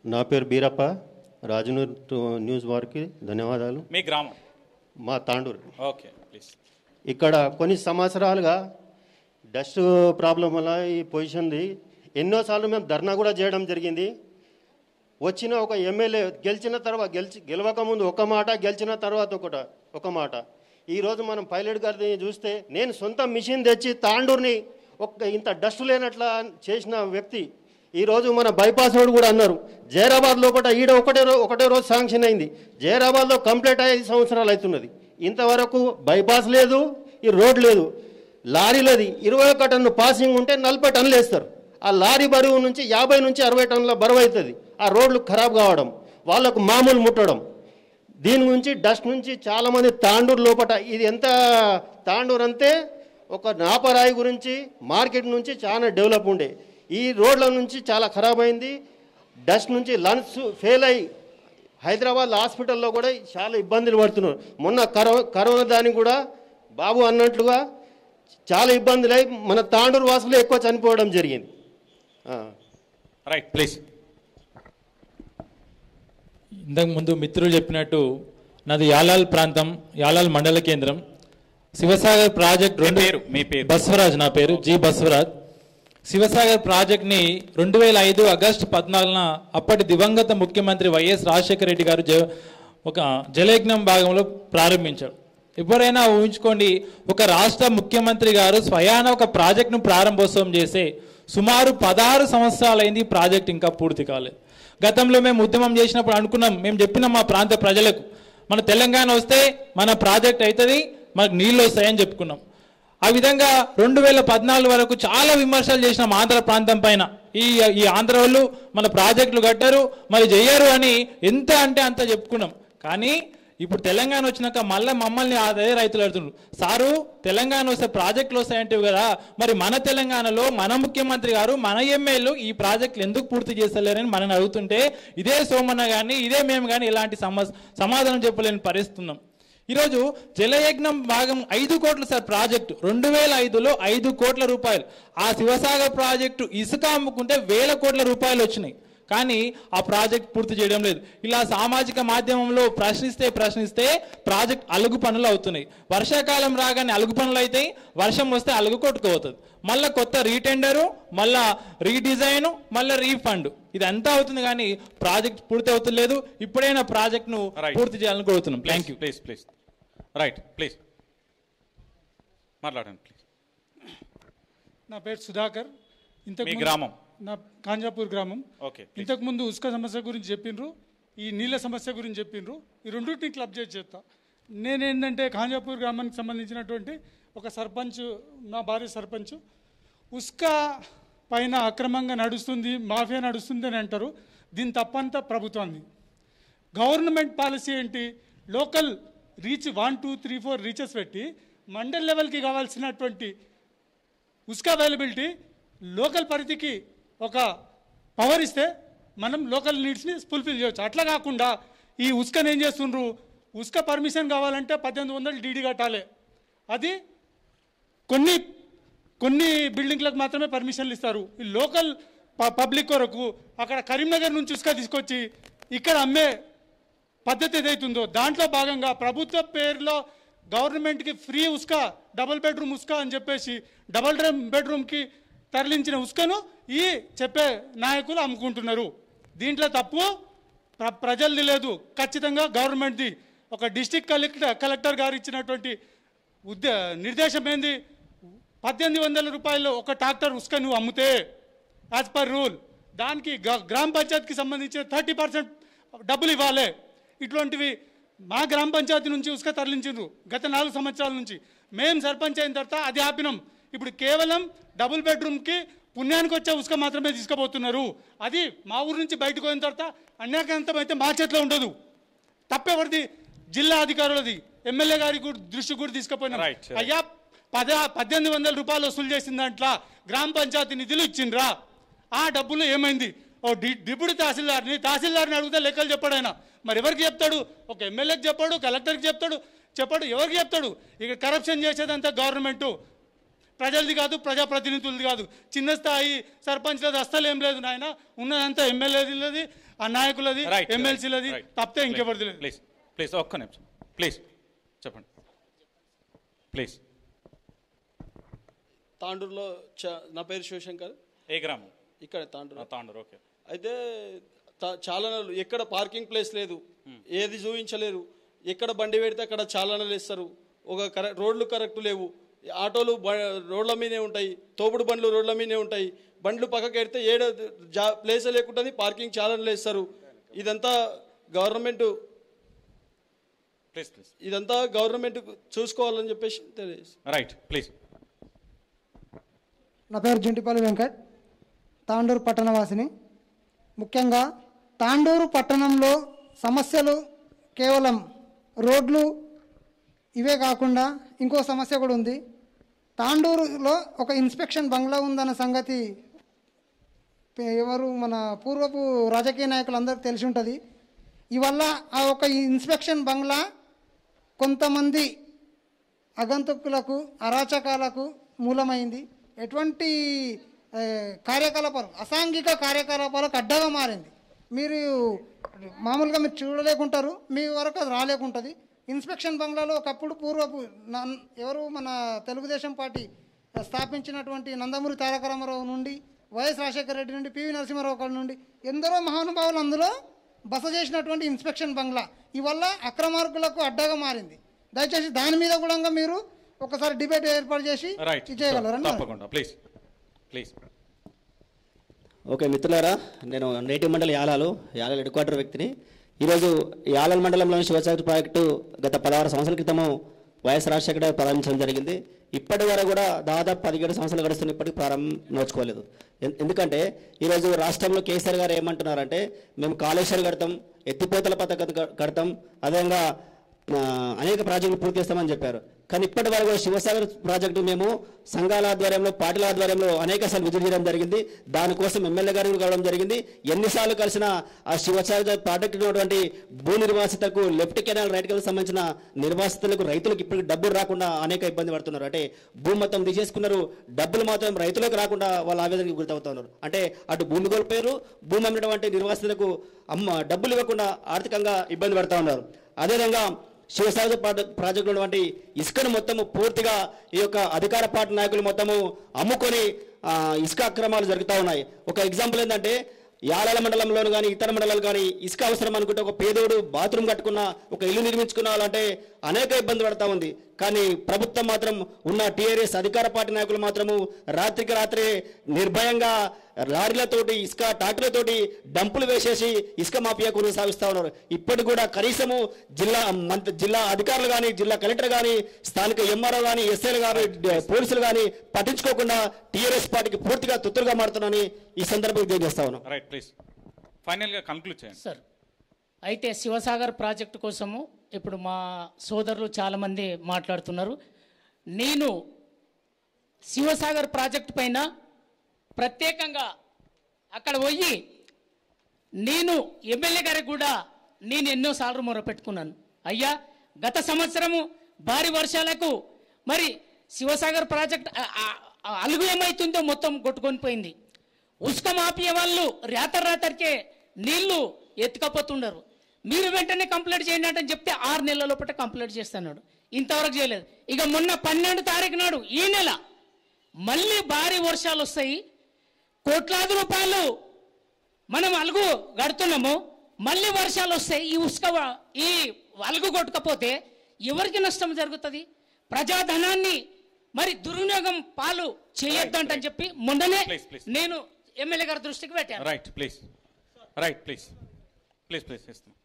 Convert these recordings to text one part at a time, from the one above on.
నా పేరు Beerappa రాజనూర్ to- news వారికి ధన్యవాదాలు మీ గ్రామం మా తాండూరు ఓకే ప్లీజ్ ఇక్కడ కొన్ని సంవత్సరాలుగా డస్ట్ ప్రాబ్లం వల్ల ఈ పొజిషన్ది ఎన్నోసార్లు మేము ధర్నా కూడా చేయడం జరిగింది వచ్చిన ఒక ఎమ్మెల్యే గెలిచిన తర్వాత గెలిచి గెలవక ముందు ఒక మాట గెలిచిన తర్వాత ఒకట ఒక మాట ఈరోజు మనం పైలట్ గారిని చూస్తే నేను సొంత మిషన్ తెచ్చి తాండూరుని ఒక ఇంత డస్ట్ లేనట్లా చేసిన వ్యక్తి ఈరోజు మన బైపాస్ రోడ్ కూడా అన్నారు జైరాబాద్ లోపల ఈడ ఒకటే రో ఒకటే రోజు శాంక్షన్ అయింది జైరాబాద్లో కంప్లీట్ అయ్యి ఐదు సంవత్సరాలు అవుతున్నది ఇంతవరకు బైపాస్ లేదు ఈ రోడ్ లేదు లారీలది ఇరవై ఒక టన్ను పాసింగ్ ఉంటే నలభై టన్నులు వేస్తారు ఆ లారీ బరువు నుంచి యాభై నుంచి అరవై టన్నుల బరువు అవుతుంది ఆ రోడ్లు ఖరాబ్ కావడం వాళ్ళకు మామూలు ముట్టడం దీని గురించి డస్ట్ నుంచి చాలామంది తాండూరు లోపట ఇది ఎంత తాండూరు అంతే ఒక నాపరాయి గురించి మార్కెట్ నుంచి చాలా డెవలప్ ఉండే ఈ రోడ్ల నుంచి చాలా ఖరాబ్ అయింది డస్ట్ నుంచి లంగ్స్ ఫెయిల్ అయ్యి హైదరాబాద్ హాస్పిటల్లో కూడా చాలా ఇబ్బందులు పడుతున్నారు మొన్న కరో కరోనా దానికి కూడా బాబు అన్నట్లుగా చాలా ఇబ్బందులు అయి మన తాండూరు వాసులు ఎక్కువ చనిపోవడం జరిగింది ఆ. రైట్ ప్లీజ్ ఇంతకు ముందు మిత్రులు చెప్పినట్టు నాది యాలాల్ ప్రాంతం యాలాల్ మండల కేంద్రం శివసాగర్ ప్రాజెక్ట్ మీ రెండు పేరు మీ పేరు బస్వరాజ్ నా పేరు జి బస్వరాజ్ శివసాగర్ ప్రాజెక్ట్ని రెండు వేల ఐదు ఆగస్టు పద్నాలుగున అప్పటి దివంగత ముఖ్యమంత్రి వైఎస్ రాజశేఖర రెడ్డి గారు జ ఒక జలయజ్ఞం భాగంలో ప్రారంభించారు ఎవరైనా ఊహించుకోండి ఒక రాష్ట్ర ముఖ్యమంత్రి గారు స్వయాన ఒక ప్రాజెక్టును ప్రారంభోత్సవం చేసే సుమారు పదహారు సంవత్సరాలైంది ఈ ప్రాజెక్ట్ ఇంకా పూర్తి కాలేదు గతంలో మేము ఉద్యమం చేసినప్పుడు అనుకున్నాం మేము చెప్పినాం మా ప్రాంత ప్రజలకు మన తెలంగాణ వస్తే మన ప్రాజెక్ట్ అవుతుంది మనకు నీళ్ళు వస్తాయని చెప్పుకున్నాం ఆ విధంగా రెండు వేల పద్నాలుగు వరకు చాలా విమర్శలు చేసినాం ఆంధ్ర ప్రాంతం పైన ఈ ఈ ఆంధ్ర వాళ్ళు మన ప్రాజెక్టులు కట్టారు మరి చెయ్యరు అని ఎంత అంటే అంత చెప్పుకున్నాం కానీ ఇప్పుడు తెలంగాణ వచ్చినాక మళ్ళీ మమ్మల్ని అదే రైతులు అడుగుతున్నారు సారు తెలంగాణ వస్తే ప్రాజెక్టులు వస్తాయంటే కదా మరి మన తెలంగాణలో మన ముఖ్యమంత్రి గారు మన ఎమ్మెల్యేలు ఈ ప్రాజెక్టులు ఎందుకు పూర్తి చేస్తలేరని మనని అడుగుతుంటే ఇదే సోమన్న కానీ ఇదే మేము కానీ ఇలాంటి సమ సమాధానం చెప్పలేని పరిస్థితున్నాం ఈరోజు జలయజ్ఞం భాగం ఐదు కోట్ల సార్ ప్రాజెక్టు రెండు వేల ఐదులో ఐదు కోట్ల రూపాయలు ఆ శివసాగర్ ప్రాజెక్టు ఇసుక అమ్ముకుంటే వేల కోట్ల రూపాయలు వచ్చినాయి కానీ ఆ ప్రాజెక్ట్ పూర్తి చేయడం లేదు ఇలా సామాజిక మాధ్యమంలో ప్రశ్నిస్తే ప్రశ్నిస్తే ప్రాజెక్ట్ అలుగు పనులు అవుతున్నాయి వర్షాకాలం రాగానే అలుగు పనులు అవుతాయి వర్షం వస్తే అలుగు కొట్టుకుపోతుంది మళ్ళీ కొత్త రీటెండరు మళ్ళా రీడిజైన్ మళ్ళీ రీఫండ్ ఇదంతా అవుతుంది కానీ ప్రాజెక్ట్ పూర్తి అవుతలేదు ఇప్పుడైనా ప్రాజెక్ట్ను Right. పూర్తి చేయాలని కోరుతున్నాం thank you please please right please మాట్లాడండి ప్లీజ్ నా పేరు సుధాకర్ ఇంతకు మీ ముందు- గ్రామం? నా కాంజాపూర్ గ్రామం ఓకే ఇంతకు ముందు ఉసుక సమస్య గురించి చెప్పిండ్రు ఈ నీళ్ళ సమస్య గురించి చెప్పిండ్రు ఈ రెండింటిని క్లబ్ చేసి చెప్తా నేనేంటంటే కాంజాపూర్ గ్రామానికి సంబంధించినటువంటి ఒక సర్పంచ్ నా భార్య సర్పంచ్ ఉస్క పైన అక్రమంగా నడుస్తుంది మాఫియా నడుస్తుంది అని అంటారు దీని తప్పంతా ప్రభుత్వాన్ని గవర్నమెంట్ పాలసీ ఏంటి local reach one two three four reaches పెట్టి మండల్ లెవెల్కి కావాల్సినటువంటి ఉస్క అవైలబిలిటీ లోకల్ పరిధికి ఒక పవర్ ఇస్తే మనం లోకల్ నీడ్స్ని ఫుల్ఫిల్ చేయొచ్చు అట్లా కాకుండా ఈ ఉస్కని ఏం చేస్తుండ్రు ఉస్క పర్మిషన్ కావాలంటే పద్దెనిమిది వందలు డీడీ కట్టాలి అది కొన్ని కొన్ని బిల్డింగ్లకు మాత్రమే పర్మిషన్లు ఇస్తారు ఈ లోకల్ ప- పబ్లిక్ కొరకు అక్కడ కరీంనగర్ నుంచి ఉసుక తీసుకొచ్చి ఇక్కడ అమ్మే పద్ధతి ఏదైతుందో దాంట్లో భాగంగా ప్రభుత్వ పేరులో గవర్నమెంట్కి ఫ్రీ ఉస్క డబుల్ బెడ్రూమ్ ఉస్క అని చెప్పేసి డబుల్ డ్రమ్ బెడ్రూమ్కి తరలించిన ఉస్కను ఈ చెప్పే నాయకులు అమ్ముకుంటున్నారు దీంట్లో తప్పు ప్ర ప్రజలది లేదు ఖచ్చితంగా గవర్నమెంట్ది ఒక డిస్టిక్ కలెక్టర్ కలెక్టర్ గారు ఇచ్చినటువంటి ఉద్దే నిర్దేశం ఏంది పద్దెనిమిది వందల రూపాయలు ఒక ట్రాక్టర్ ఉస్క నువ్వు అమ్మితే యాజ్ పర్ రూల్ దానికి గ- గ్రామ పంచాయతీకి సంబంధించిన థర్టీ పర్సెంట్ డబ్బులు ఇవ్వాలి ఇటువంటివి మా గ్రామ పంచాయతీ నుంచి ఉసుక తరలించిండ్రు గత నాలుగు సంవత్సరాల నుంచి మేము సర్పంచ్ అయిన తర్వాత అది ఆపినాం ఇప్పుడు కేవలం డబుల్ బెడ్రూమ్కి పుణ్యానికి వచ్చే ఉసుక మాత్రమే తీసుకుపోతున్నారు అది మా ఊరు నుంచి బయటకు పోయిన తర్వాత అన్యాకంతం అయితే మా చేతిలో ఉండదు తప్పెవరిది జిల్లా అధికారులది ఎమ్మెల్యే గారి కూడా దృష్టి కూడా తీసుకుపోయినాం Right, sir. అయ్యా పద పద్దెనిమిది వందల రూపాయలు వసూలు చేసిన దాంట్లో గ్రామ పంచాయతీ నిధులు ఇచ్చిండ్రా ఆ డబ్బులు ఏమైంది ఓ డి- డిప్యూటీ తహసీల్దార్ని తహసీల్దార్ని అడిగితే లెక్కలు చెప్పాడు ఆయన మరి ఎవరికి చెప్తాడు ఒక ఎమ్మెల్యేకి చెప్పాడు కలెక్టర్కి చెప్తాడు చెప్పాడు ఎవరికి చెప్తాడు ఇక కరప్షన్ చేసేదంతా గవర్నమెంట్ ప్రజలది కాదు ప్రజాప్రతినిధులది కాదు చిన్న స్థాయి సర్పంచ్లది అస్సలు ఏం లేదు నాయన ఉన్నదంతా ఎమ్మెల్యేలది ఆ నాయకులది రైట్ ఎమ్మెల్సీలది తప్పితే ఇంకెవరిది లేదు ప్లీజ్ ప్లీజ్ ఒక్క నిమిషం ప్లీజ్ చెప్పండి ప్లీజ్ తాండూరులో చ- నా పేరు శివశంకర్ ఏ గ్రామం ఇక్కడ తాండూరు తాండూరు ఓకే అయితే తా- చాలనాలు ఎక్కడ పార్కింగ్ ప్లేస్ లేదు ఏది చూపించలేరు ఎక్కడ బండి పెడితే అక్కడ చాలనాలు ఇస్తారు ఒక కరెక్ట్ రోడ్లు కరెక్ట్ లేవు ఆటోలు బ- రోడ్ల మీదే ఉంటాయి తోపుడు బండ్లు రోడ్ల మీదే ఉంటాయి బండ్లు పక్కకి పెడితే ఏడ జా ప్లేస్ లేకుంటుంది పార్కింగ్ చాలనలు ఇస్తారు ఇదంతా గవర్నమెంట్ ప్లీజ్ ప్లీజ్ ఇదంతా గవర్నమెంట్ చూసుకోవాలని చెప్పేసి తెలియదు రైట్ ప్లీజ్ నా పేరు జంటిపల్లి వెంకట్ తాండూరు పట్టణవాసిని ముఖ్యంగా తాండూరు పట్టణంలో సమస్యలు కేవలం రోడ్లు ఇవే కాకుండా ఇంకో సమస్య కూడా ఉంది తాండూరులో ఒక ఇన్స్పెక్షన్ బంగ్లా ఉందన్న సంగతి పే- ఎవరు మన పూర్వపు రాజకీయ నాయకులందరికీ తెలిసి ఉంటుంది ఇవల్ల ఆ ఒక ఇన్స్పెక్షన్ బంగ్లా కొంతమంది అగంతకులకు అరాచకాలకు మూలమైంది ఎటువంటి ఏ, కార్యకలాపాలు అసాంఘిక కార్యకలాపాలకు అడ్డగా మారింది మీరు మామూలుగా మీరు చూడలేకుంటారు మీ వరకు అది రాలేకుంటుంది ఇన్స్పెక్షన్ బంగ్లాలో ఒకప్పుడు పూర్వపు నన్- ఎవరు మన తెలుగుదేశం పార్టీ స్థాపించినటువంటి నందమూరి తారక రామారావు నుండి వైఎస్ రాజశేఖర రెడ్డి నుండి పివి నరసింహారావు గారి నుండి ఎందరో మహానుభావులు అందులో బస చేసినటువంటి ఇన్స్పెక్షన్ బంగ్లా ఇవల్ల అక్రమార్కులకు అడ్డగా మారింది దయచేసి దాని మీద కూడా మీరు ఒకసారి డిబేట్ ఏర్పాటు చేసి రైట్ ఇది చేయగలరని తప్పకుండా ప్లీజ్ ప్లీజ్ ఓకే మిత్రులారా నేను నేటి మండలి యాలాలు యాలాల హెడ్ క్వార్టర్ వ్యక్తిని ఈరోజు యాలాల మండలంలోని శివసాగర్ ప్రాజెక్టు గత పదహారు సంవత్సరాల క్రితము వైఎస్ రాజశేఖర గారు ప్రారంభించడం జరిగింది ఇప్పటి వరకు కూడా దాదాపు పదిహేడు సంవత్సరాలు గడుస్తున్న ఇప్పటికీ ప్రారంభం నోచుకోలేదు ఎన్- ఎందుకంటే ఈరోజు రాష్ట్రంలో కేసీఆర్ గారు ఏమంటున్నారంటే మేము కాళేశ్వరం కడతాం ఎత్తిపోతల పథకం క- కడతాం అదేవిధంగా ఆ, అనేక ప్రాజెక్టులు పూర్తి చేస్తామని చెప్పారు కానీ ఇప్పటి వరకు శివసాగర్ ప్రాజెక్టు మేము సంఘాల ఆధ్వర్యంలో పార్టీల ఆధ్వర్యంలో అనేక సార్లు విజిట్ చేయడం జరిగింది దానికోసం ఎమ్మెల్యే గారిని కావడం జరిగింది ఎన్నిసార్లు కలిసిన ఆ శివసాగర్ ప్రాజెక్టు ఉన్నటువంటి భూ నిర్వాసితకు లెఫ్ట్ కెనాల్ రైట్ కెనాల్ సంబంధించిన నిర్వాసితులకు రైతులకు ఇప్పటికి డబ్బులు రాకుండా అనేక ఇబ్బంది పడుతున్నారు అంటే భూమి మొత్తం తీసేసుకున్నారు డబ్బులు మాత్రం రైతులకు రాకుండా వాళ్ళ ఆవేదనకి గురవుతున్నారు అంటే అటు భూమి కోల్పోయారు భూమి అమ్మినటువంటి నిర్వాసితులకు అమ్మ డబ్బులు ఇవ్వకుండా ఆర్థికంగా ఇబ్బంది పడుతూ ఉన్నారు అదేవిధంగా శివసాగర్ ప్రాజెక్ట్ ప్రాజెక్టులో ఉన్నటువంటి ఇసుకను మొత్తము పూర్తిగా ఈ యొక్క అధికార పార్టీ నాయకులు మొత్తము అమ్ముకొని ఆ, ఇసుక అక్రమాలు జరుగుతూ ఉన్నాయి ఒక ఎగ్జాంపుల్ ఏంటంటే యాలాల మండలంలోను కానీ ఇతర మండలాలు కానీ ఇసుక అవసరం అనుకుంటే ఒక పేదోడు బాత్రూమ్ కట్టుకున్న ఒక ఇల్లు నిర్మించుకున్నాలంటే అనేక ఇబ్బంది పడతా ఉంది కానీ ప్రభుత్వం మాత్రం ఉన్న టీఆర్ఎస్ అధికార పార్టీ నాయకులు మాత్రము రాత్రికి రాత్రే నిర్భయంగా లారీలతోటి ఇసుక ట్రాక్టర్లతోటి డంపులు వేసేసి ఇసుక మాఫియా కొనసాగిస్తూ ఉన్నారు ఇప్పటికి కూడా కనీసము జిల్లా మంత్రి జిల్లా అధికారులు కానీ జిల్లా కలెక్టర్ కానీ స్థానిక ఎంఆర్ఓ కానీ ఎస్ఐలు కానీ పోలీసులు కానీ పట్టించుకోకుండా టీఆర్ఎస్ పార్టీకి పూర్తిగా తుత్తురుగా మారుతున్నానని ఈ సందర్భంగా తెలియజేస్తా ఉన్నాను రైట్ ప్లీజ్ ఫైనల్గా కంక్లూడ్ చేయండి సార్ అయితే శివసాగర్ ప్రాజెక్టు కోసము ఇప్పుడు మా సోదరులు చాలామంది మాట్లాడుతున్నారు నేను శివసాగర్ ప్రాజెక్టు పైన ప్రత్యేకంగా అక్కడ పోయి నేను ఎమ్మెల్యే గారికి కూడా నేను ఎన్నోసార్లు మొరపెట్టుకున్నాను అయ్యా గత సంవత్సరము భారీ వర్షాలకు మరి శివసాగర్ ప్రాజెక్ట్ ఆ- ఆ- ఆ అలుగు ఏమైతుందో మొత్తం కొట్టుకొని పోయింది ఉసుక మాఫియా వాళ్ళు రాతర్ రాతరికే నీళ్లు ఎత్తుకపోతుండరు మీరు వెంటనే కంప్లీట్ చేయండి అంటే చెప్తే ఆరు నెలల లోపల కంప్లీట్ చేస్తున్నాడు ఇంతవరకు చేయలేదు ఇక మొన్న పన్నెండు తారీఖు నాడు ఈ నెల మళ్ళీ భారీ వర్షాలు వస్తాయి కోట్లాది రూపాయలు మనం అలుగు గడుతున్నాము మళ్ళీ వర్షాలు వస్తాయి ఈ ఉసుక వ- ఈ అలుగు కొట్టకపోతే ఎవరికి నష్టం జరుగుతుంది ప్రజాధనాన్ని మరి దుర్వినియోగం పాలు చేయొద్దంటని చెప్పి మొన్ననే Please, please. నేను ఎమ్మెల్యే గారి దృష్టికి పెట్టాను right please right please please please ఇస్తాం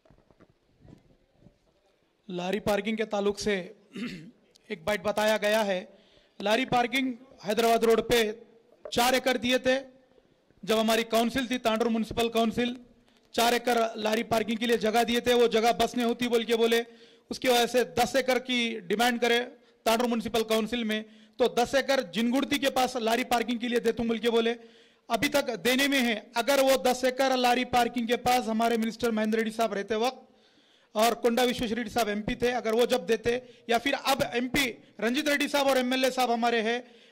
लारी पार्किंग के ताल्लुक से एक बाइट बताया गया है लारी पार्किंग हैदराबाद रोड पे चार एकड़ दिए थे जब हमारी काउंसिल थी तांडूर म्यूनसिपल काउंसिल चार एकड़ लारी पार्किंग के लिए जगह दिए थे वो जगह बस नहीं होती बोल के बोले उसकी वजह से दस एकड़ की डिमांड करे तांडूर म्यूनसिपल काउंसिल में तो दस एकड़ जिनगुड़ती के पास लारी पार्किंग के लिए देतूं बोल के बोले अभी तक देने में है अगर वो दस एकड़ लारी पार्किंग के पास हमारे मिनिस्टर महेंद्र रेड्डी साहब रहते वक्त और कोंडा विश्वेश्वर रेड्डी साहब एमपी थे अगर वो जब देते या फिर अब एमपी रंजीत रेड्डी साहब और एमएलए साहब हमारे हैं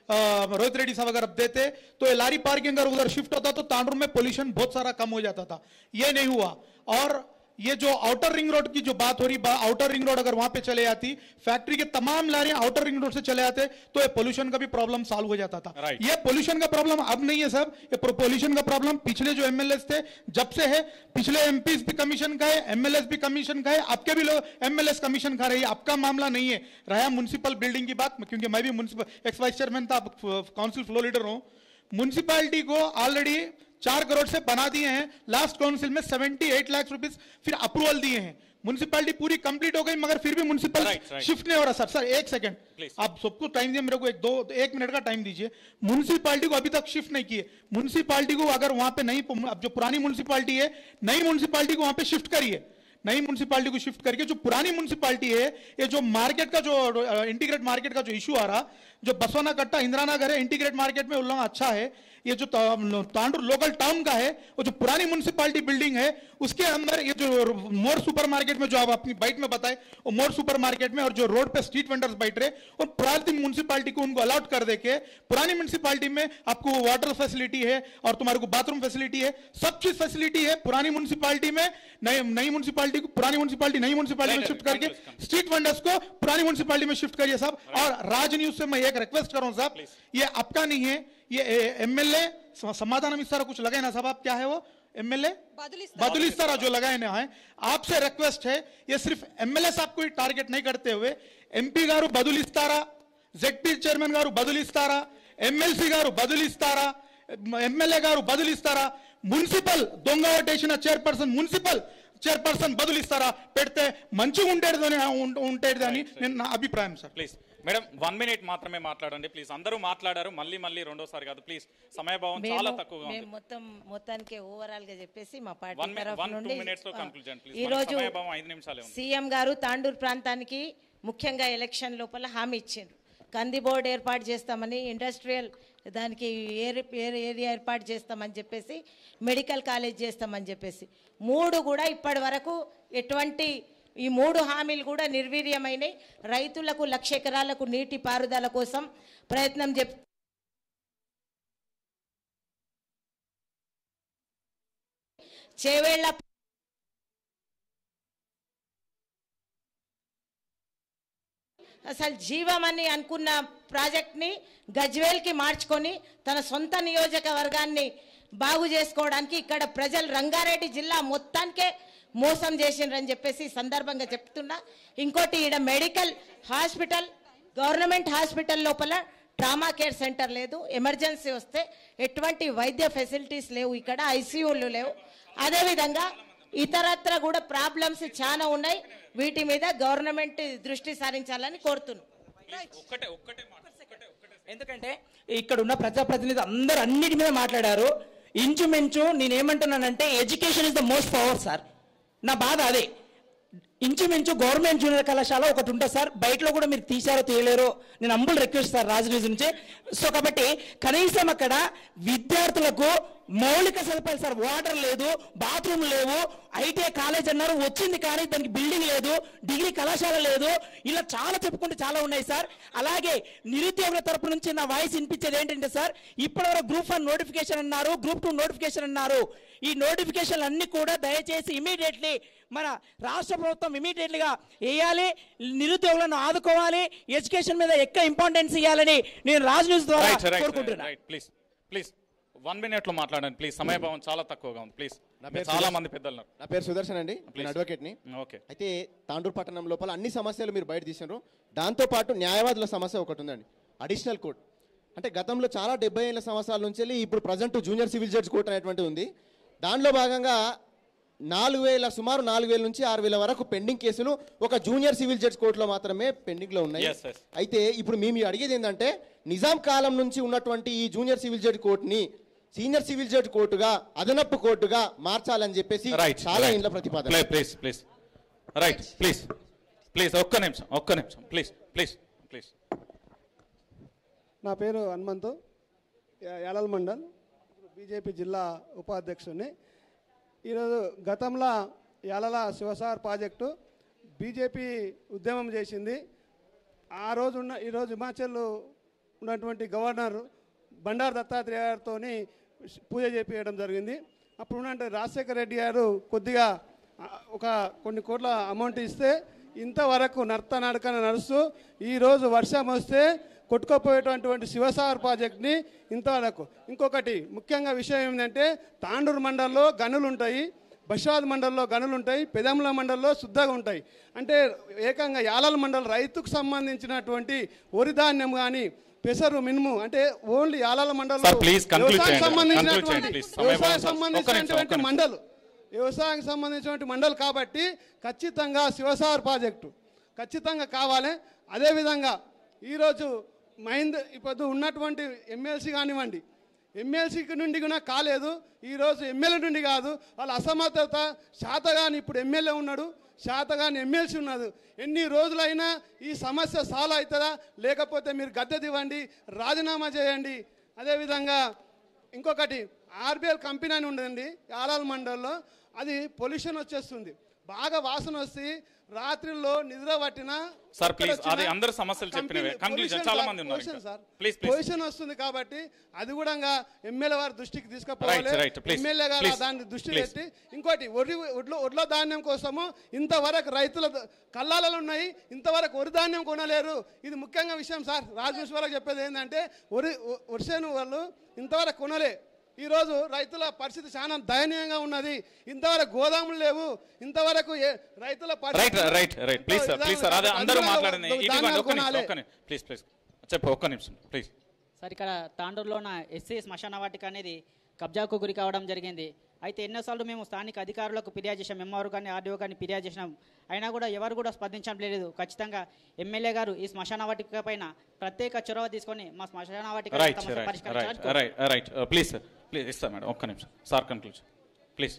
रोहित रेड्डी साहब अगर अब देते तो ये लारी पार्किंग अगर उधर शिफ्ट होता तो तांडुर में पोल्यूशन बहुत सारा कम हो जाता था ये नहीं हुआ और ये जो आउटर रिंग रोड की जो बात हो रही आउटर रिंग रोड अगर वहां पे चले जाती फैक्ट्री के तमाम लारियां आउटर रिंग रोड से चले जाते तो ये पोल्यूशन का भी प्रॉब्लम सॉल्व हो जाता था Right. ये पोल्यूशन का प्रॉब्लम अब नहीं है साहब ये पोल्यूशन का प्रॉब्लम पिछले जो एमएलए थे जब से है पिछले एमपी भी कमीशन का है एमएलए भी कमीशन का है आपके भी लोग एमएलए कमीशन खा रही है आपका मामला नहीं है रहा म्यूनसिपल बिल्डिंग की बात क्योंकि मैं भी म्यूनसिपल एक्स वाइस चेयरमैन था काउंसिल फ्लो लीडर हूं म्यूनसिपैलिटी को ऑलरेडी चार करोड़ से बना दिए हैं लास्ट काउंसिल में 78 लाख रुपीस फिर अप्रूवल दिए हैं म्यूनसिपैलिटी पूरी कंप्लीट हो गई मगर फिर भी म्यूनसिपल Right, right. शिफ्ट नहीं हो रहा सर सर एक सेकंड Please. आप सबको टाइम दिए मेरे को एक दो एक मिनट का टाइम दीजिए म्यूनसिपैलिटी को अभी तक शिफ्ट नहीं किए म्यूनसिपैलिटी को अगर वहां पे नई अब जो पुरानी म्यूनसिपैलिटी है नई म्यूनसिपैलिटी को वहां पे शिफ्ट करिए नई म्यूनसिपैलिटी को शिफ्ट करके जो पुरानी म्यूनसिपैलिटी है ये जो मार्केट का जो इंटीग्रेट मार्केट का जो इशू आ रहा जो बसवाना कट्टा इंदिरा नगर है इंटीग्रेट मार्केट में उन लोग अच्छा है ये जो ता- तांडुर लोकल टाउन का है वो जो पुरानी म्यूनसिपैलिटी बिल्डिंग है उसके अंदर ये जो मोर सुपर मार्केट में जो आप अपनी बाइट में बताए वो मोर सुपर मार्केट में और जो रोड पे स्ट्रीट वेंडर्स बैठ रहे और पुरानी म्यूनसिपैलिटी को उनको अलाउट कर देके पुरानी म्यूनसिपैलिटी में आपको वाटर फैसिलिटी है और तुम्हारे को बाथरूम फैसिलिटी है सब चीज फैसिलिटी है पुरानी म्यूनसिपैलिटी में नई नई म्यूनसिपैलिटी को पुरानी म्यूनसिपैलिटी नई म्यूनसिपैलिटी में Right, शिफ्ट right, करके continuous, स्ट्रीट वेंडर्स को पुरानी म्यूनसिपैलिटी में शिफ्ट करिए साहब और राज न्यूज से मैं एक रिक्वेस्ट कर रहा हूं साहब ये आपका नहीं है ये एमएलए समाधान मिस्तारा कुछ लगाए ना साहब आप क्या है वो एमएलए बादुल इस्तारा जो लगाए ना है आपसे रिक्वेस्ट है ये सिर्फ एमएलए साहब को ही टारगेट नहीं करते हुए ఎంపీ గారు బదులు ఇస్తారా జెడ్పీ చైర్మన్ గారు బదులు ఇస్తారా ఎమ్మెల్సీ గారు బదులు ఇస్తారా ఎమ్మెల్యే గారు బదులు ఇస్తారా మున్సిపల్ దొంగ ఓటేసిన చైర్పర్సన్ మున్సిపల్ చైర్పర్సన్ బదులు ఇస్తారా పెడితే మంచిగా ఉండేది ఉండేది అని నేను నా అభిప్రాయం sir please madam one minute మాత్రమే మాట్లాడండి ప్లీజ్ అందరూ మాట్లాడారు మళ్ళీ మళ్ళీ రెండోసారి కాదు ప్లీజ్ సమయభావం చాలా తక్కువగా మేము ఉంది మొత్తం మొత్తానికి ఓవరాల్ గా చెప్పేసి మా One పార్టీ minute- తరఫు one, two నుండి minutes లో ఆ, conclusion, please. ఈ మనకి రోజు సమయభావం ఐదు నిమిషాలే ఉంది. సీఎం గారు తాండూరు ప్రాంతానికి ముఖ్యంగా ఎలక్షన్ లోపల హామీ ఇచ్చిండ్రు కంది బోర్డు ఏర్పాటు చేస్తామని ఇండస్ట్రియల్ దానికి ఏరి- ఏరి- ఏరియా ఏర్పాటు చేస్తామని చెప్పేసి మెడికల్ కాలేజ్ చేస్తామని చెప్పేసి మూడు కూడా ఇప్పటి వరకు ఎటువంటి ఈ మూడు హామీలు కూడా నిర్వీర్యమైనవి రైతులకు లక్ష ఎకరాలకు నీటి పారుదల కోసం ప్రయత్నం చెప్ చేవేళ్ల అసలు జీవమని అనుకున్న ప్రాజెక్ట్ని గజ్వేల్కి మార్చుకొని తన సొంత నియోజకవర్గాన్ని బాగు చేసుకోవడానికి ఇక్కడ ప్రజలు రంగారెడ్డి జిల్లా మొత్తానికే మోసం చేసిండ్రని చెప్పేసి ఈ సందర్భంగా చెప్తున్నా ఇంకోటి ఈడ మెడికల్ హాస్పిటల్ గవర్నమెంట్ హాస్పిటల్ లోపల ట్రామా కేర్ సెంటర్ లేదు ఎమర్జెన్సీ వస్తే ఎటువంటి వైద్య ఫెసిలిటీస్ లేవు ఇక్కడ ఐసీయూలు లేవు అదేవిధంగా ఇతరత్ర కూడా ప్రాబ్లమ్స్ చాలా ఉన్నాయి వీటి మీద గవర్నమెంట్ దృష్టి సారించాలని కోరుతున్నాను ఒక్కటే ఒక్కటే మాట ఒక్కటే ఒక్కటే ఎందుకంటే ఇక్కడ ఉన్న ప్రజాప్రతినిధి అందరు అన్నిటి మీద మాట్లాడారు ఇంచుమించు నేనేమంటున్నానంటే education is the most power sir నా బాధ అదే ఇంచుమించు గవర్నమెంట్ జూనియర్ కళాశాల ఒకటి ఉంటుంది సార్ బయటలో కూడా మీరు తీశారో తీయలేరో నేను humble request sir Raju news నుంచి సో కాబట్టి కనీసం అక్కడ విద్యార్థులకు మౌలిక సదుపాయాలు సార్ వాటర్ లేదు బాత్రూమ్ లేవు ఐటీఐ కాలేజ్ అన్నారు వచ్చింది కానీ దానికి బిల్డింగ్ లేదు డిగ్రీ కళాశాల లేదు ఇలా చాలా చెప్పుకుంటే చాలా ఉన్నాయి సార్ అలాగే నిరుద్యోగుల తరపు నుంచి నా వాయిస్ వినిపించేది ఏంటంటే సార్ ఇప్పటివరకు గ్రూప్ వన్ నోటిఫికేషన్ అన్నారు గ్రూప్ టూ నోటిఫికేషన్ అన్నారు ఈ నోటిఫికేషన్ అన్ని కూడా దయచేసి ఇమీడియట్లీ మన రాష్ట్ర ప్రభుత్వం ఇమీడియట్లీగా వేయాలి నిరుద్యోగులను ఆదుకోవాలి ఎడ్యుకేషన్ మీద ఎక్కువ ఇంపార్టెన్స్ ఇవ్వాలని నేను రాజ్ న్యూస్ ద్వారా రైట్ రైట్ కోరుకుంటున్నాను right please please one minute లో మాట్లాడండి ప్లీజ్ సమయభావం చాలా తక్కువగా ఉంది ప్లీజ్ నా పేరు చాలా సుదర్శన్. మంది పెద్దలు ఉన్నారు. నా పేరు సుదర్శన్ అండి Please. నేను అడ్వకేట్ని ఓకే అయితే తాండూరు పట్టణం లోపల అన్ని సమస్యలు మీరు బయట తీసినారు దాంతోపాటు న్యాయవాదుల సమస్య ఒకటి ఉందండి అడిషనల్ కోర్ట్ అంటే గతంలో చాలా డెబ్బై ఏళ్ళ సంవత్సరాల నుంచి వెళ్ళి ఇప్పుడు present junior civil judge court అనేటువంటిది ఉంది దానిలో భాగంగా నాలుగు వేల సుమారు నాలుగు వేల నుంచి ఆరు వేల వరకు పెండింగ్ కేసులు ఒక జూనియర్ సివిల్ జడ్జ్ కోర్టులో మాత్రమే పెండింగ్లో ఉన్నాయి Yes, yes. అయితే ఇప్పుడు మేము అడిగేది ఏంటంటే నిజాం కాలం నుంచి ఉన్నటువంటి ఈ జూనియర్ సివిల్ జడ్జ్ కోర్టుని సీనియర్ సివిల్ జడ్జ్ కోర్టుగా అదనపు కోర్టుగా మార్చాలని చెప్పేసి రైట్ చాలా ఇండ్ల ప్రతిపాదన please please right please please ఒక్క నిమిషం ఒక్క నిమిషం ప్లీజ్ ప్లీజ్ ప్లీజ్ నా పేరు హనుమంతు యా- యాలల్ మండల్ బీజేపీ జిల్లా ఉపాధ్యక్షుడిని ఈరోజు గతంలో యాలల శివసాగర్ ప్రాజెక్టు బీజేపీ ఉద్యమం చేసింది ఆ రోజు ఉన్న ఈరోజు హిమాచల్ ఉన్నటువంటి గవర్నర్ బండారు దత్తాత్రేయ గారితో పూజ చేపించడం జరిగింది అప్పుడు ఉన్నటువంటి రాజశేఖర రెడ్డి గారు కొద్దిగా ఆ, ఒక కొన్ని కోట్ల అమౌంట్ ఇస్తే ఇంతవరకు నర్త నడకన నడుస్తూ ఈరోజు వర్షం వస్తే కొట్టుకోపోయేటటువంటి శివసాగర్ ప్రాజెక్ట్ని ఇంతవరకు ఇంకొకటి ముఖ్యంగా విషయం ఏంటంటే తాండూరు మండలంలో గనులు ఉంటాయి బషాద్ మండలంలో గనులు ఉంటాయి పెదముల మండలంలో శుద్ధగా ఉంటాయి అంటే ఏకంగా యాలల మండలం రైతుకు సంబంధించినటువంటి వరి ధాన్యం కానీ పెసరు మినుము అంటే ఓన్లీ యాలాల మండలం Sir, please conclude వ్యవసాయం చేయండి. సంబంధించినటువంటి Conclude చేయండి, please. సమయం వ్యవసాయం బాగుంది, sir. ఒక్క నిమిషం, ఒక్క సంబంధించినటువంటి నిమిషం. మండలు వ్యవసాయానికి సంబంధించినటువంటి మండలు కాబట్టి ఖచ్చితంగా శివసాగర్ ప్రాజెక్టు ఖచ్చితంగా కావాలి అదేవిధంగా ఈరోజు మైంద్ ఇప్పుడు ఉన్నటువంటి ఎమ్మెల్సీ కానివ్వండి ఎమ్మెల్సీ నుండి కూడా కాలేదు ఈరోజు ఎమ్మెల్యే నుండి కాదు వాళ్ళ అసమర్థత శాతగాని ఇప్పుడు ఎమ్మెల్యే ఉన్నాడు శాతగాని ఎమ్మెల్సీ ఉన్నది ఎన్ని రోజులైనా ఈ సమస్య సాల్వ్ అవుతుందా లేకపోతే మీరు గద్దె దివ్వండి రాజీనామా చేయండి అదేవిధంగా ఇంకొకటి ఆర్బిఎల్ కంపెనీ అని ఉండదండి యాలాల్ మండల్లో అది పొల్యూషన్ వచ్చేస్తుంది బాగా వాసన వస్తే రాత్రిలో నిద్ర పట్టిన సార్ ప్లీజ్ అది అందరు సమస్యలు చెప్పినవే కంక్లూజన్ చాలా మంది ఉన్నారు pollution sir please please position వస్తుంది కాబట్టి అది కూడా ఎమ్మెల్యే వారి దృష్టికి తీసుకుపోవాలి Right, right, please, ఎమ్మెల్యే గారు please, దాన్ని దృష్టి please. పెట్టి ఇంకోటి వరి ఒడ్ల ఒడ్ల ధాన్యం కోసము ఇంతవరకు రైతుల ద- కల్లాలలో ఉన్నాయి ఇంతవరకు వరి ధాన్యం కొనలేరు ఇది ముఖ్యంగా విషయం సార్ రాజేశ్వరకు చెప్పేది ఏంటంటే వరి వ- వరిసేను వాళ్ళు ఇంతవరకు కొనలే ఈరోజు రైతుల పరిస్థితి చాలా దయనీయంగా ఉన్నది ఇంతవరకు గోదాములు లేవు ఇంతవరకు ఏ- రైతుల రైట్ పరిస్థితి right right please sir please sir అదే అందరూ మాట్లాడింది ధాన్యాలు ఇదిగోండి ఒక్క నిమిషం కొనాలి. ఒక్క నిమిషం ప్లీజ్ ప్లీజ్ చెప్పు ఒక్క నిమిషం ప్లీజ్ సార్ ఇక్కడ తాండూరులో ఉన్న ఎస్సీ శ్మశాన వాటిక అనేది కబ్జాకు గురి కావడం జరిగింది అయితే ఎన్నోసార్లు మేము స్థానిక అధికారులకు ఫిర్యాదు చేసాం ఎంఆర్ కానీ ఆర్డీఓ కానీ ఫిర్యాదు చేసినాం అయినా కూడా ఎవరు కూడా స్పందించడం లేదు ఖచ్చితంగా ఎమ్మెల్యే గారు ఈ శ్మశాన వాటిక పైన ప్రత్యేక చొరవ తీసుకొని మా శ్మశాన వాటిక రైట్ సమస్య రైట్ పరిష్కరించాలని right right right please sir please ఇస్తా మేడం ఒక్క నిమిషం సార్ కన్క్లూజన్ ప్లీజ్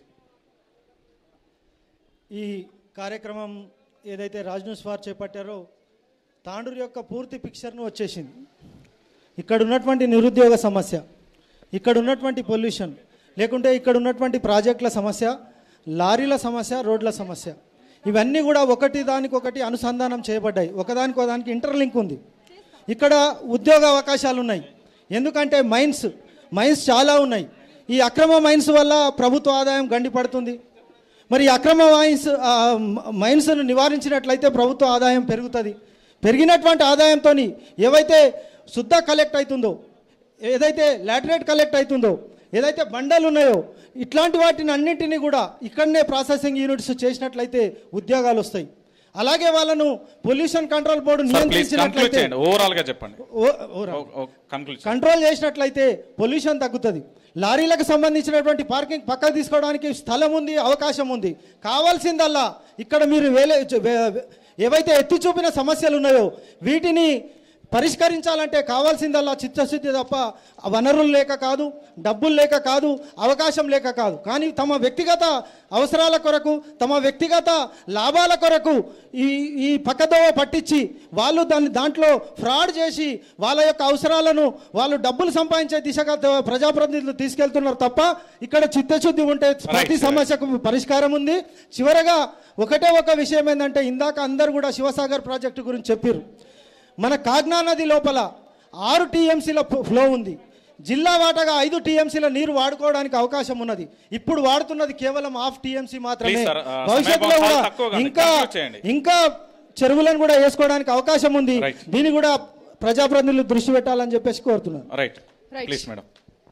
ఈ కార్యక్రమం ఏదైతే రాజ్ న్యూస్ వారు చేపట్టారో తాండూరు యొక్క పూర్తి పిక్చర్ను వచ్చేసింది ఇక్కడ ఉన్నటువంటి నిరుద్యోగ సమస్య ఇక్కడ ఉన్నటువంటి పొల్యూషన్ లేకుంటే ఇక్కడ ఉన్నటువంటి ప్రాజెక్టుల సమస్య లారీల సమస్య రోడ్ల సమస్య ఇవన్నీ కూడా ఒకటి దానికొకటి అనుసంధానం చేయబడ్డాయి ఒకదానికి ఒకదానికి ఇంటర్లింక్ ఉంది ఇక్కడ ఉద్యోగ అవకాశాలు ఉన్నాయి ఎందుకంటే మైన్స్ మైన్స్ చాలా ఉన్నాయి ఈ అక్రమ మైన్స్ వల్ల ప్రభుత్వ ఆదాయం గండిపడుతుంది మరి ఈ అక్రమ మైన్స్ ఆ, మ- మైన్స్ను నివారించినట్లయితే ప్రభుత్వ ఆదాయం పెరుగుతుంది పెరిగినటువంటి ఆదాయంతో ఏవైతే శుద్ధ కలెక్ట్ అవుతుందో ఏదైతే లాటరేట్ కలెక్ట్ అవుతుందో ఏదైతే బండలు ఉన్నాయో ఇట్లాంటి వాటిని అన్నింటినీ కూడా ఇక్కడనే ప్రాసెసింగ్ యూనిట్స్ చేసినట్లయితే ఉద్యోగాలు వస్తాయి అలాగే వాళ్ళను pollution control board sir please conclude నియంత్రించినట్లయితే చేయండి ఓవరాల్ గా చెప్పండి ఓ- ఓవరాల్. కంక్లూడ్ కంట్రోల్ చేసినట్లయితే పొల్యూషన్ తగ్గుతుంది లారీలకు సంబంధించినటువంటి పార్కింగ్ పక్కకు తీసుకోవడానికి స్థలం ఉంది అవకాశం ఉంది కావాల్సిందల్లా ఇక్కడ మీరు వేలే వే- వే- ఏవైతే ఎత్తి చూపిన సమస్యలు ఉన్నాయో వీటిని పరిష్కరించాలంటే కావాల్సిందల్లా చిత్తశుద్ధి తప్ప వనరులు లేక కాదు డబ్బులు లేక కాదు అవకాశం లేక కాదు కానీ తమ వ్యక్తిగత అవసరాల కొరకు తమ వ్యక్తిగత లాభాల కొరకు ఈ ఈ పక్కదోవ పట్టించి వాళ్ళు దాన్ని దాంట్లో ఫ్రాడ్ చేసి వాళ్ళ యొక్క అవసరాలను వాళ్ళు డబ్బులు సంపాదించే దిశగా త- ప్రజాప్రతినిధులు తీసుకెళ్తున్నారు తప్ప ఇక్కడ చిత్తశుద్ధి ఉంటే ప్రతి right. సమస్యకు పరిష్కారం ఉంది చివరగా ఒకటే ఒక విషయం ఏంటంటే ఇందాక అందరు కూడా శివసాగర్ ప్రాజెక్టు గురించి చెప్పారు మన కాగ్నా నది లోపల ఆరు టీఎంసీల ఫ్లో ఉంది జిల్లా వాటగా ఐదు టీఎంసీల నీరు వాడుకోవడానికి అవకాశం ఉన్నది ఇప్పుడు వాడుతున్నది కేవలం హాఫ్ టీఎంసీ మాత్రమే Please, sir. Uh, భవిష్యత్తులో సమయం కూడా చాలా తక్కువగా ఉంది. ఇంకా Conclude చేయండి. ఇంకా చెరువులను కూడా వేసుకోవడానికి అవకాశం ఉంది దీన్ని కూడా ప్రజాప్రతినిధులు దృష్టి పెట్టాలని చెప్పేసి కోరుతున్నాను రైట్ Right. ప్లీజ్ మేడం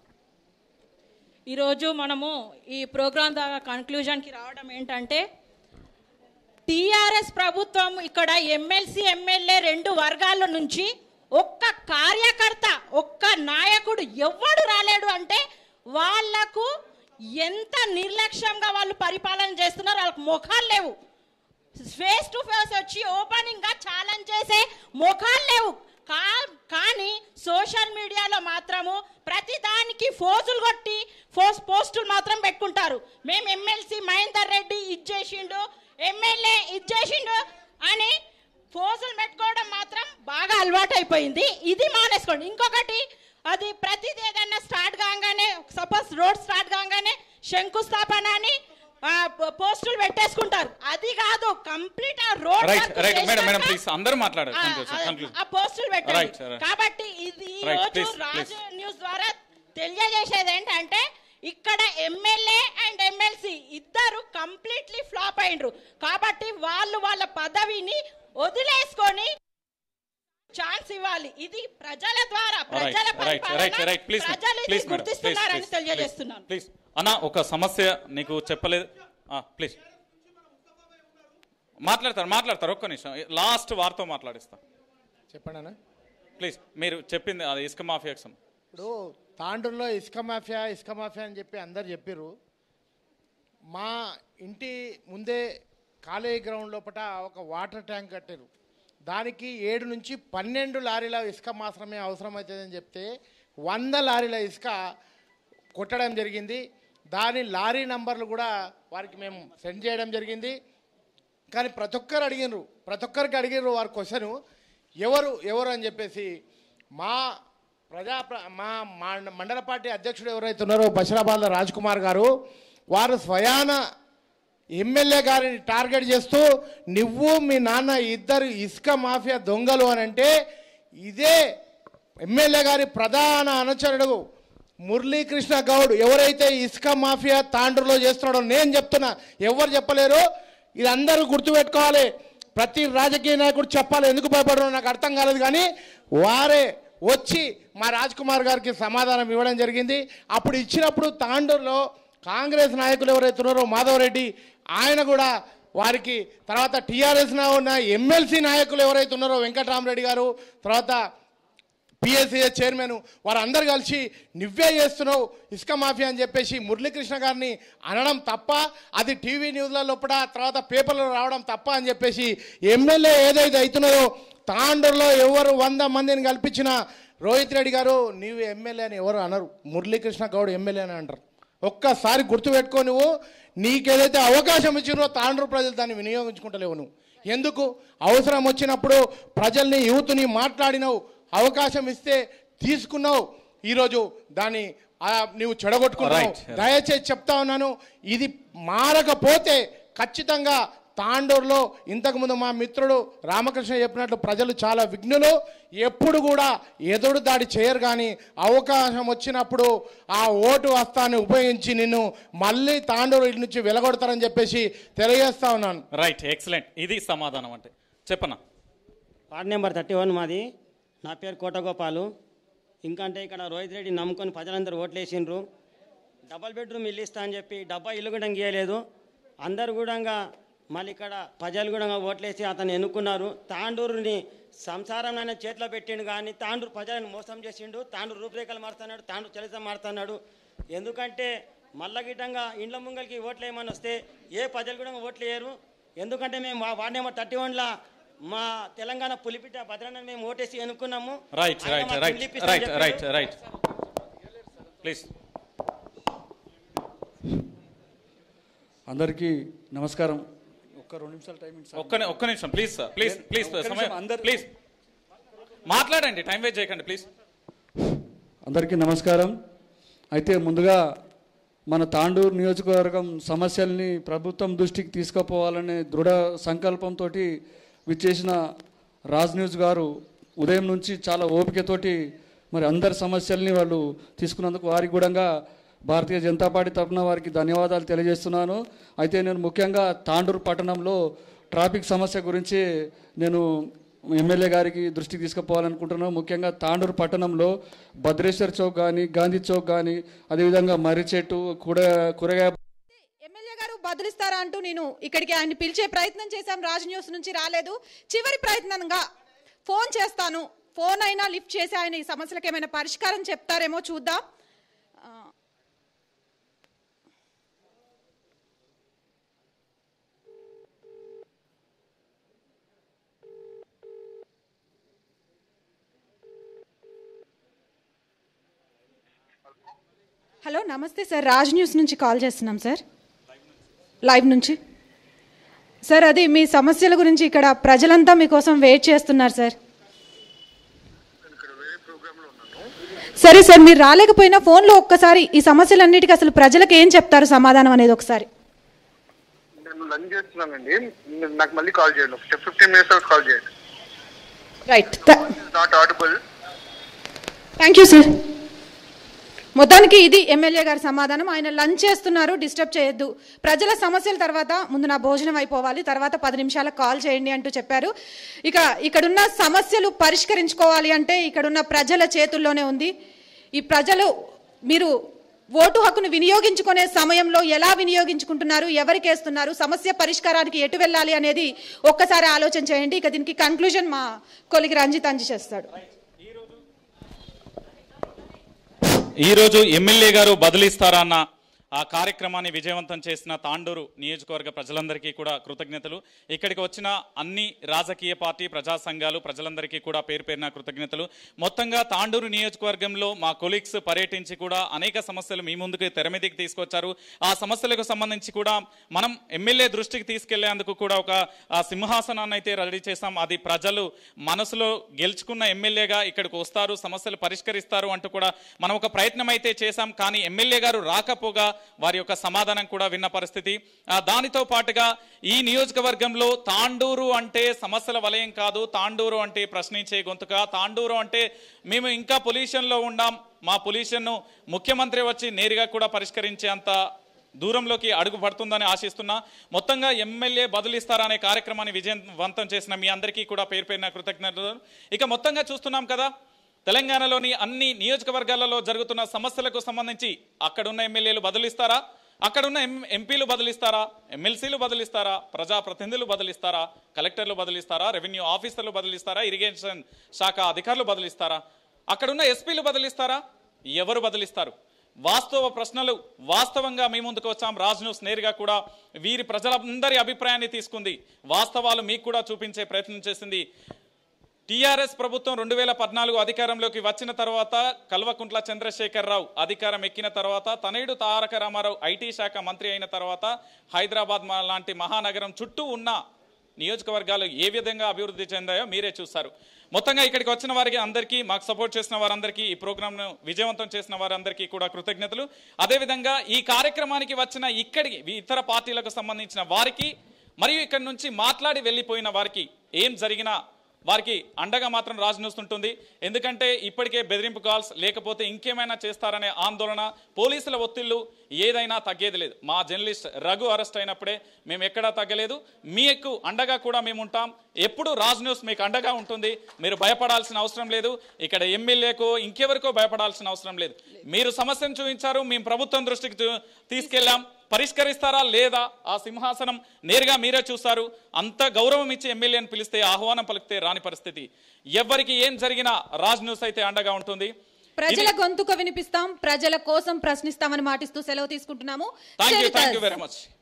ఈరోజు మనము ఈ ప్రోగ్రాం ద్వారా కన్క్లూజన్కి రావడం ఏంటంటే టీఆర్ఎస్ ప్రభుత్వం ఇక్కడ ఎమ్మెల్సీ ఎమ్మెల్యే రెండు వర్గాల నుంచి ఒక్క కార్యకర్త ఒక్క నాయకుడు ఎవ్వడు రాలేడు అంటే వాళ్లకు ఎంత నిర్లక్ష్యంగా వాళ్ళు పరిపాలన చేస్తున్నారు వాళ్ళకి ముఖాలు లేవు ఫేస్ టు ఫేస్ వచ్చి ఓపెనింగ్ గా ఛాలెంజ్ చేసే ముఖాలు లేవు కా- కానీ సోషల్ మీడియాలో మాత్రము ప్రతి దానికి ఫోజులు కొట్టి ఫోస్ పోస్టులు మాత్రం పెట్టుకుంటారు మేము ఎమ్మెల్సీ మహేందర్ రెడ్డి ఇది చేసిండు ఎమ్మెల్యే ఇది చేసిండు అని ఫోజులు పెట్టుకోవడం మాత్రం బాగా అలవాటు అయిపోయింది ఇది మానేసుకోండి ఇంకొకటి అది ప్రతిది ఏదన్నా స్టార్ట్ కాగానే సపోజ్ రోడ్ స్టార్ట్ కాగానే శంకుస్థాపన అని ఆ, పో- పోస్టులు పెట్టేసుకుంటారు అది కాదు కంప్లీట్ ఆ road right work right madam madam చేసినాక ప్లీజ్ అందరూ మాట్లాడారు ఆ, Conclusion, అదే, conclusion. ఆ పోస్టులు పెట్టండి Right, right. కాబట్టి ఇది ఈ Right, రోజు please, రాజు please. న్యూస్ ద్వారా తెలియజేసేది ఏంటంటే ఇక్కడ ఎమ్మెల్యే అండ్ ఎమ్మెల్సీ ఇద్దరు కంప్లీట్లీ ఫ్లాప్ అయిండ్రు కాబట్టి వాళ్ళు వాళ్ళ పదవిని వదిలేసుకొని ఛాన్స్ ఇవ్వాలి ఇది ప్రజల ద్వారా ప్రజల రైట్ రైట్ పరిపాలన రైట్ రైట్ ప్లీజ్ ప్రజలు ఇది ప్లీజ్ మేడం ప్లీజ్ గుర్తిస్తున్నారని తెలియజేస్తున్నాను ప్లీజ్ అన్న ఒక సమస్య నీకు చెప్పలేదు ప్లీజ్ మాట్లాడతారు మాట్లాడతారు ఒక్క నిమిషం లాస్ట్ వారితో మాట్లాడిస్తా చెప్పండి అన్న ప్లీజ్ మీరు చెప్పింది అది ఇసుక మాఫియాకి సంబంధించి ఇప్పుడు తాండూరులో ఇసుక మాఫియా ఇసుక మాఫియా అని చెప్పి అందరు చెప్పారు మా ఇంటి ముందే కాలేజీ గ్రౌండ్ లోపల ఒక వాటర్ ట్యాంక్ కట్టారు దానికి ఏడు నుంచి పన్నెండు లారీల ఇసుక మాత్రమే అవసరమవుతుందని చెప్తే వంద లారీల ఇసుక కొట్టడం జరిగింది దాని లారీ నంబర్లు కూడా వారికి మేము సెండ్ చేయడం జరిగింది కానీ ప్రతి ఒక్కరు అడిగినారు ప్రతి ఒక్కరికి అడిగినారు వారి క్వశ్చన్ ఎవరు ఎవరు అని చెప్పేసి మా ప్రజా ప్ర- మా మా- మండల పార్టీ అధ్యక్షుడు ఎవరైతే ఉన్నారో బషరాబాద్ల రాజ్ కుమార్ గారు వారు స్వయాన ఎమ్మెల్యే గారిని టార్గెట్ చేస్తూ నువ్వు మీ నాన్న ఇద్దరు ఇసుక మాఫియా దొంగలు అని అంటే ఇదే ఎమ్మెల్యే గారి ప్రధాన అనుచరుడు మురళీకృష్ణ గౌడ్ ఎవరైతే ఇసుక మాఫియా తాండ్రులో చేస్తున్నాడో నేను చెప్తున్నా ఎవరు చెప్పలేరు ఇది అందరూ గుర్తుపెట్టుకోవాలి ప్రతి రాజకీయ నాయకుడు చెప్పాలి ఎందుకు భయపడడం నాకు అర్థం కాలేదు కానీ వారే వచ్చి మా రాజ్ కుమార్ గారికి సమాధానం ఇవ్వడం జరిగింది అప్పుడు ఇచ్చినప్పుడు తాండూరులో కాంగ్రెస్ నాయకులు ఎవరైతే ఉన్నారో మాధవ్ రెడ్డి ఆయన కూడా వారికి తర్వాత టీఆర్ఎస్ ఉన్న ఎమ్మెల్సీ నాయకులు ఎవరైతే ఉన్నారో వెంకటరామరెడ్డి గారు తర్వాత పిఎస్సీఏ చైర్మన్ వారందరూ కలిసి నువ్వే చేస్తున్నావు ఇసుక మాఫియా అని చెప్పేసి మురళీకృష్ణ గారిని అనడం తప్ప అది టీవీ న్యూస్ల లోపల తర్వాత పేపర్లో రావడం తప్ప అని చెప్పేసి ఎమ్మెల్యే ఏదైతే అవుతున్నదో తాండూరులో ఎవరు వంద మందిని కల్పించిన రోహిత్ రెడ్డి గారు నీవు ఎమ్మెల్యే అని ఎవరు అనరు మురళీకృష్ణ గౌడ్ ఎమ్మెల్యే అని అంటారు ఒక్కసారి గుర్తుపెట్టుకో నువ్వు నీకేదైతే అవకాశం ఇచ్చినో తాండ్రు ప్రజలు దాన్ని వినియోగించుకుంటలేవు నువ్వు ఎందుకు అవసరం వచ్చినప్పుడు ప్రజల్ని యూత్ని మాట్లాడినావు అవకాశం ఇస్తే తీసుకున్నావు ఈరోజు దాన్ని ఆ, నువ్వు చెడగొట్టుకున్నావు Right. దయచేసి చెప్తా ఉన్నాను ఇది మారకపోతే ఖచ్చితంగా తాండూరులో ఇంతకుముందు మా మిత్రుడు రామకృష్ణ చెప్పినట్లు ప్రజలు చాలా విఘ్నులు ఎప్పుడు కూడా ఎదురు దాడి చేయరు కానీ అవకాశం వచ్చినప్పుడు ఆ ఓటు హస్తాన్ని ఉపయోగించి నిన్ను మళ్ళీ తాండూరు ఇటు నుంచి వెలగొడతారని చెప్పేసి తెలియజేస్తా ఉన్నాను రైట్ ఎక్సలెంట్ ఇది సమాధానం అంటే చెప్పనా వార్డ్ నెంబర్ థర్టీ వన్ మాది నా పేరు కోటగోపాలు ఇంకా అంటే ఇక్కడ రోహిత్ రెడ్డి నమ్ముకొని ప్రజలందరూ ఓట్లేసిండ్రు డబల్ బెడ్రూమ్ ఇల్లు ఇస్తా అని చెప్పి డబ్బా ఇల్లు కూడా గీయలేదు అందరు కూడా మళ్ళీ ఇక్కడ ప్రజలు కూడా ఓట్లేసి అతను ఎన్నుకున్నారు తాండూరుని సంసారం ఆయన చేతిలో పెట్టిండు కానీ తాండూరు ప్రజలను మోసం చేసిండు తాండూరు రూపురేఖలు మారుతున్నాడు తాండూరు చలితం మారుతున్నాడు ఎందుకంటే మల్లగిడ్డంగా ఇండ్ల ముంగలికి ఓట్లు వేయమని వస్తే ఏ ప్రజలు కూడా ఓట్లు వేయరు ఎందుకంటే మేము వా- వార్డ్ నెంబర్ థర్టీ వన్లో మా తెలంగాణ పులిపిట భద్రాన్ని మేము ఓటేసి ఎన్నుకున్నాము రైట్ ఆయన రైట్ మాకు రైట్ ఇల్లు ఇప్పిస్తా అని రైట్ చెప్పిండు. రైట్ రైట్ ప్లీజ్ అందరికీ నమస్కారం ఒక్క రెండు నిమిషాలు టైం ఇవ్వండి సార్. ఒక్క ని- ఒక్క నిమిషం ప్లీజ్ సార్ ప్లీజ్ నేను- ప్లీజ్ ఒక్క సమయం నిమిషం, అందరు- ప్లీజ్ మాట్లాడండి టైం వేస్ట్ చేయకండి ప్లీజ్ అందరికీ నమస్కారం అయితే ముందుగా మన తాండూరు నియోజకవర్గం సమస్యల్ని ప్రభుత్వం దృష్టికి తీసుకుపోవాలనే దృఢ సంకల్పంతో విచ్చేసిన రాజ్ న్యూస్ గారు ఉదయం నుంచి చాలా ఓపికతోటి మరి అందరి సమస్యల్ని వాళ్ళు తీసుకున్నందుకు వారికి కూడా భారతీయ జనతా పార్టీ తరఫున వారికి ధన్యవాదాలు తెలియజేస్తున్నాను అయితే నేను ముఖ్యంగా తాండూరు పట్టణంలో ట్రాఫిక్ సమస్య గురించి నేను ఎమ్మెల్యే గారికి దృష్టికి తీసుకుపోవాలనుకుంటున్నాను ముఖ్యంగా తాండూరు పట్టణంలో భద్రేశ్వర్ చౌక్ కానీ గాంధీ చౌక్ కానీ అదేవిధంగా మర్రి చెట్టు కూర కూరగాయ ఎమ్మెల్యే గారు బదిలిస్తారా అంటూ నేను ఇక్కడికి ఆయన పిలిచే ప్రయత్నం చేశాం రాజ్ న్యూస్ నుంచి రాలేదు చివరి ప్రయత్నంగా ఫోన్ చేస్తాను ఫోన్ అయినా లిఫ్ట్ చేసి ఆయన ఈ సమస్యలకు ఏమైనా పరిష్కారం చెప్తారేమో చూద్దాం ఆ, హలో నమస్తే సార్ రాజ్ న్యూస్ నుంచి కాల్ చేస్తున్నాం సార్ లైవ్ నుంచి సార్ అది మీ సమస్యల గురించి ఇక్కడ ప్రజలంతా మీకోసం వెయిట్ చేస్తున్నారు సార్ సరే సార్ మీరు రాలేకపోయినా ఫోన్లో ఒక్కసారి ఈ సమస్యలన్నిటికీ అసలు ప్రజలకు ఏం చెప్తారు సమాధానం అనేది ఒకసారి మేము లంచ్ చేస్తున్నానండి నాకు మళ్ళీ కాల్ చేయండి ఒక ఫిఫ్టీన్ మినిట్స్ తర్వాత కాల్ చేయండి right not audible thank you sir మొత్తానికి ఇది ఎమ్మెల్యే గారి సమాధానం ఆయన లంచ్ చేస్తున్నారు డిస్టర్బ్ చేయొద్దు ప్రజల సమస్యల తర్వాత ముందు నా భోజనం అయిపోవాలి తర్వాత పది నిమిషాలకు కాల్ చేయండి అంటూ చెప్పారు ఇక ఇక్కడున్న సమస్యలు పరిష్కరించుకోవాలి అంటే ఇక్కడున్న ప్రజల చేతుల్లోనే ఉంది ఈ ప్రజలు మీరు ఓటు హక్కును వినియోగించుకునే సమయంలో ఎలా వినియోగించుకుంటున్నారు ఎవరికి వేస్తున్నారు సమస్య పరిష్కారానికి ఎటు వెళ్ళాలి అనేది ఒక్కసారి ఆలోచన చేయండి ఇక దీనికి కంక్లూజన్ మా కొలిగి రంజిత్ అంజి చేస్తాడు ఈరోజు ఎమ్మెల్యే గారు బదిలిస్తారా అన్న ఆ కార్యక్రమాన్ని విజయవంతం చేసిన తాండూరు నియోజకవర్గ ప్రజలందరికీ కూడా కృతజ్ఞతలు ఇక్కడికి వచ్చిన అన్ని రాజకీయ పార్టీ ప్రజా సంఘాలు ప్రజలందరికీ కూడా పేరు పేరిన కృతజ్ఞతలు మొత్తంగా తాండూరు నియోజకవర్గంలో మా కొలీగ్స్ పర్యటించి కూడా అనేక సమస్యలు మీ ముందుకు తెర మీదకి తీసుకొచ్చారు ఆ సమస్యలకు సంబంధించి కూడా మనం ఎమ్మెల్యే దృష్టికి తీసుకెళ్లేందుకు కూడా ఒక ఆ, సింహాసనాన్ని అయితే రెడీ చేశాం అది ప్రజలు మనసులో గెలుచుకున్న ఎమ్మెల్యేగా ఇక్కడికి వస్తారు సమస్యలు పరిష్కరిస్తారు అంటూ కూడా మనం ఒక ప్రయత్నం అయితే చేశాం కానీ ఎమ్మెల్యే గారు రాకపోగా వారి యొక్క సమాధానం కూడా విన్న పరిస్థితి ఆ, దానితో పాటుగా ఈ నియోజకవర్గంలో తాండూరు అంటే సమస్యల వలయం కాదు తాండూరు అంటే ప్రశ్నించే గొంతుక తాండూరు అంటే మేము ఇంకా పొల్యూషన్లో ఉండాం మా పొల్యూషన్ను ముఖ్యమంత్రి వచ్చి నేరుగా కూడా పరిష్కరించే అంత దూరంలోకి అడుగు పడుతుందని ఆశిస్తున్నా మొత్తంగా ఎమ్మెల్యే బదులిస్తారా అనే కార్యక్రమాన్ని విజయవంతం చేసిన మీ అందరికీ కూడా పేరు పేరిన కృతజ్ఞతలు ఇక మొత్తంగా చూస్తున్నాం కదా తెలంగాణలోని అన్ని నియోజకవర్గాలలో జరుగుతున్న సమస్యలకు సంబంధించి అక్కడున్న ఎమ్మెల్యేలు బదులిస్తారా అక్కడున్న ఎం ఎంపీలు బదులిస్తారా ఎమ్మెల్సీలు బదులిస్తారా ప్రజాప్రతినిధులు బదులిస్తారా కలెక్టర్లు బదులిస్తారా రెవెన్యూ ఆఫీసర్లు బదులిస్తారా ఇరిగేషన్ శాఖ అధికారులు బదులిస్తారా అక్కడున్న ఎస్పీలు బదులిస్తారా ఎవరు బదులిస్తారు వాస్తవ ప్రశ్నలు వాస్తవంగా మీ ముందుకు వచ్చాం రాజ్ న్యూస్ నేరుగా కూడా వీరి ప్రజలందరి అభిప్రాయాన్ని తీసుకుంది వాస్తవాలు మీకు కూడా చూపించే ప్రయత్నం చేసింది టీఆర్ఎస్ ప్రభుత్వం రెండు వేల పద్నాలుగు అధికారంలోకి వచ్చిన తర్వాత కల్వకుంట్ల చంద్రశేఖరరావు అధికారం ఎక్కిన తర్వాత తనయుడు తారక రామారావు ఐటీ శాఖ మంత్రి అయిన తర్వాత హైదరాబాద్ మా- లాంటి మహానగరం చుట్టూ ఉన్న నియోజకవర్గాలు ఏ విధంగా అభివృద్ధి చెందాయో మీరే చూస్తారు మొత్తంగా ఇక్కడికి వచ్చిన వారికి అందరికీ మాకు సపోర్ట్ చేసిన వారందరికీ ఈ ప్రోగ్రామ్ను విజయవంతం చేసిన వారందరికీ కూడా కృతజ్ఞతలు అదేవిధంగా ఈ కార్యక్రమానికి వచ్చిన ఇక్కడికి ఇతర పార్టీలకు సంబంధించిన వారికి మరియు ఇక్కడి నుంచి మాట్లాడి వెళ్ళిపోయిన వారికి ఏం జరిగినా వారికి అండగా మాత్రం రాజు న్యూస్ ఉంటుంది ఎందుకంటే ఇప్పటికే బెదిరింపు కాల్స్ లేకపోతే ఇంకేమైనా చేస్తారనే ఆందోళన పోలీసుల ఒత్తిళ్లు ఏదైనా తగ్గేది లేదు మా జర్నలిస్ట్ రఘు అరెస్ట్ అయినప్పుడే మేము ఎక్కడా తగ్గలేదు మీకు అండగా కూడా మేము ఉంటాం ఎప్పుడు రాజ్ న్యూస్ మీకు అండగా ఉంటుంది మీరు భయపడాల్సిన అవసరం లేదు ఇక్కడ ఎమ్మెల్యేకో ఇంకెవరికో భయపడాల్సిన అవసరం లేదు మీరు సమస్యను చూపించారు మేము ప్రభుత్వం దృష్టికి చూ- తీసుకెళ్ళాం పరిష్కరిస్తారా లేదా ఆ సింహాసనం నేరుగా మీరే చూస్తారు అంత గౌరవం ఇచ్చి ఎమ్మెల్యేని పిలిస్తే ఆహ్వానం పలికితే రాని పరిస్థితి ఎవరికి ఏం జరిగినా రాజ్ న్యూస్ అయితే అండగా ఉంటుంది ప్రజల గొంతుక వినిపిస్తాం ప్రజల కోసం ప్రశ్నిస్తామని మాటిస్తూ సెలవు తీసుకుంటున్నాము thank you Stay with thank you us. Very much